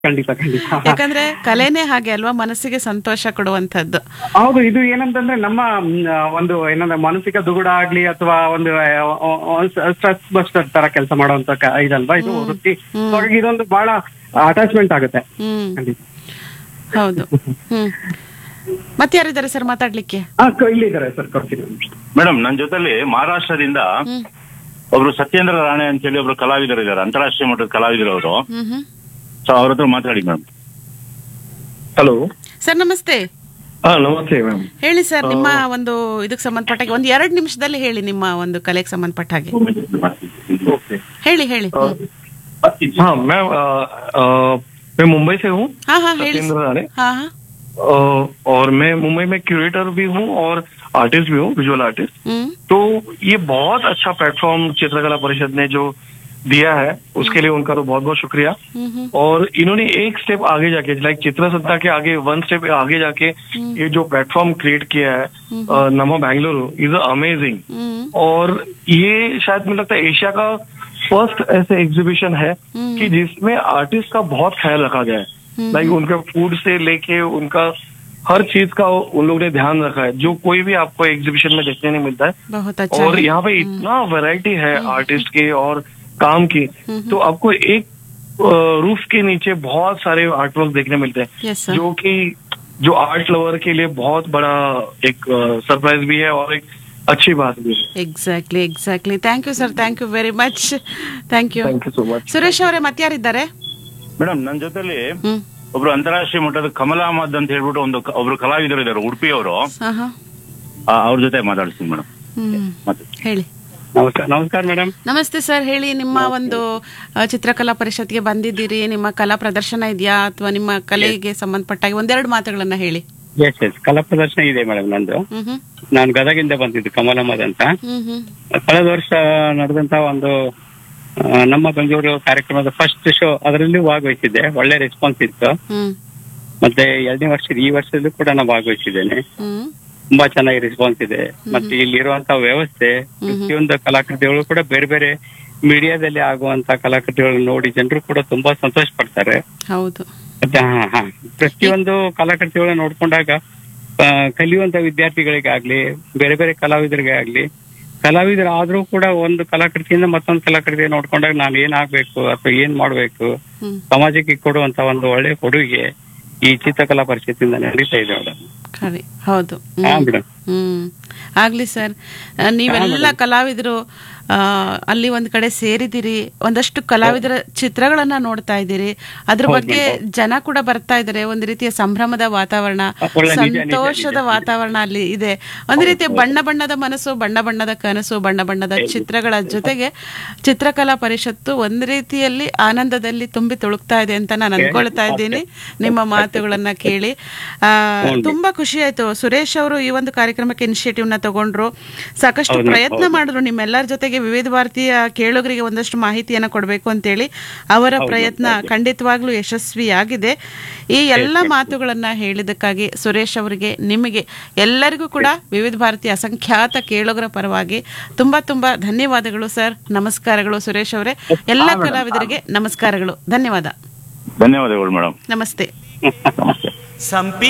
ಖಂಡಿತ ಖಂಡಿತ ಯಾಕಂದ್ರೆ ಕಲೆನೇ ಹಾಗೆ ಅಲ್ವಾ ಮನಸ್ಸಿಗೆ ಸಂತೋಷ ಕೊಡುವಂತದ್ದು ಹೌದು ಇದು ಏನಂತಂದ್ರೆ ನಮ್ಮ ಮ್, ಒಂದು ಏನಂದ್ರೆ ಮಾನಸಿಕ ದುಗುಡ ಆಗ್ಲಿ ಅಥವಾ ಒಂದು ಸ್ಟ್ರೆಸ್ ಬಸ್ಟರ್ ತರ ಕೆಲಸ ಮಾಡುವಂತ ಕ- ಇದಲ್ವಾ ಇದು ವೃತ್ತಿ ಹಾಗಾಗಿ ಇದೊಂದು ಬಹಳ ಅಟ್ಯಾಚ್ಮೆಂಟ್ ಆಗುತ್ತೆ ಹ್ಮ್ ಖಂಡಿತ ಹೌದು ಹ್ಮ್ ಮತ್ತೆ ಯಾರಿದ್ದಾರೆ ಸರ್ ಮಾತಾಡ್ಲಿಕ್ಕೆ ಹಾ ಕ- ಇಲ್ಲಿದ್ದಾರೆ ಸರ್ ಕೊಡ್ತೀನಿ ಮೇಡಮ್ ನನ್ನ ಜೊತೆಲಿ ಮಹಾರಾಷ್ಟ್ರದಿಂದ ಹ್ಮ್ ಒಬ್ರು ಸತ್ಯೇಂದ್ರ ರಾಣೆ ಅಂತ ಹೇಳಿ ಒಬ್ರು ಕಲಾವಿದರು ಇದ್ದಾರೆ ಅಂತಾರಾಷ್ಟ್ರೀಯ ಮಟ್ಟದ ಕಲಾವಿದರು ಅವರು ಹ್ಮ್ ಹ್ಮ್ ಸೊ ಅವ್ರ ಹತ್ರ ಮಾತಾಡಿ ಮೇಡಮ್ ಹಲೋ ಸರ್ ನಮಸ್ತೆ ಹಾ ನಮಸ್ತೆ ಮ್ಯಾಮ್ ಹೇಳಿ ಸರ್ ನಿಮ್ಮ ಒಂದು ಇದಕ್ಕೆ ಸಂಬಂಧಪಟ್ಟ ಹಾಗೆ ಒಂದು ಎರಡು ನಿಮಿಷದಲ್ಲಿ ಹೇಳಿ ನಿಮ್ಮ ಒಂದು ಕಲೆಗೆ ಸಂಬಂಧಪಟ್ಟ ಹಾಗೆ ಹೇಳಿ ಹೇಳಿ ಹ್ಮ್. हाँ मैं अ, अ, मैं मुंबई से हूँ ಹಾ ಹಾ ಹೇಳಿ सत्येंद्र राणे ಹಾ ಹಾ अ, और मैं मुंबई में क्यूरेटर भी हूँ और आर्टिस्ट भी हूँ विजुअल आर्टिस्ट हम्म तो ये बहुत अच्छा प्लेटफॉर्म चित्रकला परिषद ने जो दिया है उसके लिए उनका तो बहुत बहुत शुक्रिया हम्म हम्म, और इन्होंने एक स्टेप आगे जाके लाइक चित्र संस्था के आगे वन स्टेप आगे जाके ये जो प्लेटफॉर्म क्रिएट किया है अ, नमा बेंगलुरु इज अमेजिंग हम्म और ये शायद मुझे लगता है एशिया का फर्स्ट ऐसे एग्जीबिशन है हम्म। कि जिसमें आर्टिस्ट का बहुत ख्याल रखा गया है हम्म। लाइक उनका फूड से लेके उनका हर चीज का उन लोगों ने ध्यान रखा है जो कोई भी आपको एग्जीबिशन में देखने नहीं मिलता है बहुत अच्छा और है। यहाँ पे इतना वैरायटी है आर्टिस्ट के और काम की तो आपको एक रूफ के नीचे बहुत सारे आर्ट वर्क देखने मिलते हैं Yes, sir. जो कि जो आर्ट लवर के लिए बहुत बड़ा एक सरप्राइज भी है और एक अच्छी बात भी है exactly exactly thank you sir thank you very much thank you thank you so much Suresh ಅವರೇ ಮತ್ತಾರಿದ್ದಾರೆ ಮೇಡಮ್ ನನ್ನ ಜೊತೆಲಿ ಹ್ಮ್ ಒಬ್ರು ಅಂತಾರಾಷ್ಟ್ರೀಯ ಮಟ್ಟದ ಕಮಲ್ ಅಹಮದ್ ಅಂತ ಹೇಳ್ಬಿಟ್ಟು ಒಂದು ಕ- ಒಬ್ರು ಕಲಾವಿದರು ಇದ್ದಾರೆ ಉಡುಪಿ ಅವರು ಹಾ ಹಾ ಅವ್ರ ಜೊತೆ ಮಾತಾಡ್ತೀನಿ ಮೇಡಮ್ ಹ್ಮ್ ಮತ್ತೆ ಹೇಳಿ ನಮಸ್ಕಾರ ನಮಸ್ಕಾರ ಮೇಡಮ್ ನಮಸ್ತೆ ಸರ್ ಹೇಳಿ ನಿಮ್ಮ ಒಂದು ಆ, ಚಿತ್ರಕಲಾ ಪರಿಷತ್ಗೆ ಬಂದಿದ್ದೀರಿ ನಿಮ್ಮ ಕಲಾ ಪ್ರದರ್ಶನ ಇದೆಯಾ ಅಥವಾ ನಿಮ್ಮ ಕಲೆಗೆ ಸಂಬಂಧಪಟ್ಟಾಗ ಒಂದೆರಡು ಮಾತುಗಳನ್ನ ಹೇಳಿ ಎಸ್ ಎಸ್ ಕಲಾ ಪ್ರದರ್ಶನ ಇದೆ ಮೇಡಮ್ ನಂದು ಹ್ಮ್ ಹ್ಮ್ ನಾನು ಗದಗಿಂದ ಬಂದಿದ್ದು ಕಮಲ್ ಅಹಮದ್ ಅಂತ ಹ್ಮ್ ಹ್ಮ್ ಕಳೆದ ವರ್ಷ ನಡೆದಂತ ಒಂದು ಆ, ನಮ್ಮ ಬೆಂಗಳೂರು ಕಾರ್ಯಕ್ರಮದ ಫಸ್ಟ್ ಶೋ ಅದರಲ್ಲಿ ಭಾಗವಹಿಸಿದ್ದೆ ಒಳ್ಳೆ ರೆಸ್ಪಾನ್ಸ್ ಇತ್ತು ಹ್ಮ್ ಮತ್ತೆ ಎರಡನೇ ವರ್ಷದ ಈ ವರ್ಷದಲ್ಲೂ ಕೂಡ ನಾನು ಭಾಗವಹಿಸಿದ್ದೇನೆ ಹ್ಮ್ ತುಂಬಾ ಚೆನ್ನಾಗಿ ರೆಸ್ಪಾನ್ಸ್ ಇದೆ ಮತ್ತೆ ಇಲ್ಲಿರುವಂತ ವ್ಯವಸ್ಥೆ ಪ್ರತಿಯೊಂದು ಕಲಾಕೃತಿಗಳು ಕೂಡ ಬೇರೆ ಬೇರೆ ಮೀಡಿಯಾದಲ್ಲಿ ಆಗುವಂತ ಕಲಾಕೃತಿಗಳನ್ನು ನೋಡಿ ಜನರು ಕೂಡ ತುಂಬಾ ಸಂತೋಷ ಪಡ್ತಾರೆ ಹೌದು ಮತ್ತೆ ಹಾ ಹಾ ಪ್ರತಿಯೊಂದು ಕಲಾಕೃತಿಗಳನ್ನ ನೋಡ್ಕೊಂಡಾಗ ಆ, ಕಲಿಯುವಂತ ವಿದ್ಯಾರ್ಥಿಗಳಿಗಾಗ್ಲಿ ಬೇರೆ ಬೇರೆ ಕಲಾವಿದರಿಗೆ ಆಗ್ಲಿ ಕಲಾವಿದರಾದ್ರೂ ಕೂಡ ಒಂದು ಕಲಾಕೃತಿಯಿಂದ ಮತ್ತೊಂದು ಕಲಾಕೃತಿ ನೋಡ್ಕೊಂಡಾಗ ನಾನು ಏನ್ ಆಗ್ಬೇಕು ಅಥವಾ ಏನ್ ಮಾಡ್ಬೇಕು ಹ್ಮ್ ಸಮಾಜಕ್ಕೆ ಕೊಡುವಂತ ಒಂದು ಒಳ್ಳೆ ಕೊಡುಗೆ ಈ ಚಿತ್ರಕಲಾ ಪರಿಷತ್ತಿಂದ ನಡೀತಾ ಇದೆ ಮೇಡಮ್ ಖರೆ ಹೌದು ಹ್ಮ್. ಹಾ ಮೇಡಮ್ ಹ್ಮ್ ಆಗ್ಲಿ ಸರ್ ಆ, ನೀವೆಲ್ಲ ಕಲಾವಿದರು ಆ, ಅಲ್ಲಿ ಒಂದ್ ಕಡೆ ಸೇರಿದಿರಿ ಒಂದಷ್ಟು ಕಲಾವಿದರ ಚಿತ್ರಗಳನ್ನ ನೋಡ್ತಾ ಇದ್ದೀರಿ ಅದ್ರ ಬಗ್ಗೆ ಜನ ಕೂಡ ಬರ್ತಾ ಇದ್ದಾರೆ ಒಂದು ರೀತಿಯ ಸಂಭ್ರಮದ ವಾತಾವರಣ ಒಳ್ಳೆ ನಿಜ, ನಿಜ, ಸಂತೋಷದ ವಾತಾವರಣ ಅಲ್ಲಿ ಇದೆ ಒಂದು ರೀತಿಯ ಬಣ್ಣ ಬಣ್ಣದ ಮನಸ್ಸು ಬಣ್ಣ ಬಣ್ಣದ ಕನಸು ಬಣ್ಣ ಬಣ್ಣದ ಚಿತ್ರಗಳ ಜೊತೆಗೆ ಚಿತ್ರಕಲಾ ಪರಿಷತ್ತು ಒಂದು ರೀತಿಯಲ್ಲಿ ಆನಂದದಲ್ಲಿ ತುಂಬಿ ತುಳುಕ್ತಾ ಇದೆ ಅಂತ ನಾನು ಅನ್ಕೊಳ್ತಾ ಇದ್ದೀನಿ ನಿಮ್ಮ ಮಾತುಗಳನ್ನ ಕೇಳಿ ಆ, ತುಂಬಾ ಖುಷಿ ಆಯ್ತು ಸುರೇಶ್ ಅವರು ಈ ಒಂದು ಕಾರ್ಯಕ್ರಮಕ್ಕೆ ಇನಿಷಿಯೇಟಿವ್ ನ ತಗೊಂಡ್ರು ಸಾಕಷ್ಟು ಪ್ರಯತ್ನ ಮಾಡಿದ್ರು ನಿಮ್ಮೆಲ್ಲರ ಜೊತೆಗೆ ವಿವಿಧ ಭಾರತೀಯ ಕೇಳುಗರಿಗೆ ಒಂದಷ್ಟು ಮಾಹಿತಿಯನ್ನ ಕೊಡಬೇಕು ಅಂತೇಳಿ ಅವರ ಪ್ರಯತ್ನ ಖಂಡಿತವಾಗ್ಲೂ ಯಶಸ್ವಿಯಾಗಿದೆ ಈ ಎಲ್ಲ ಮಾತುಗಳನ್ನ ಹೇಳಿದಕ್ಕಾಗಿ ಸುರೇಶ್ ಅವರಿಗೆ ನಿಮಗೆ ಎಲ್ಲರಿಗೂ ಕೂಡ ವಿವಿಧ ಭಾರತೀಯ ಅಸಂಖ್ಯಾತ ಕೇಳುಗರ ಪರವಾಗಿ ತುಂಬಾ ತುಂಬಾ ಧನ್ಯವಾದಗಳು ಸರ್ ನಮಸ್ಕಾರಗಳು ಸುರೇಶ್ ಅವರೇ ಎಲ್ಲ ಕಲಾವಿದರಿಗೆ ನಮಸ್ಕಾರಗಳು ಧನ್ಯವಾದ ಧನ್ಯವಾದಗಳು ಮೇಡಮ್ ನಮಸ್ತೆ ನಮಸ್ತೆ ಸಂಪಿ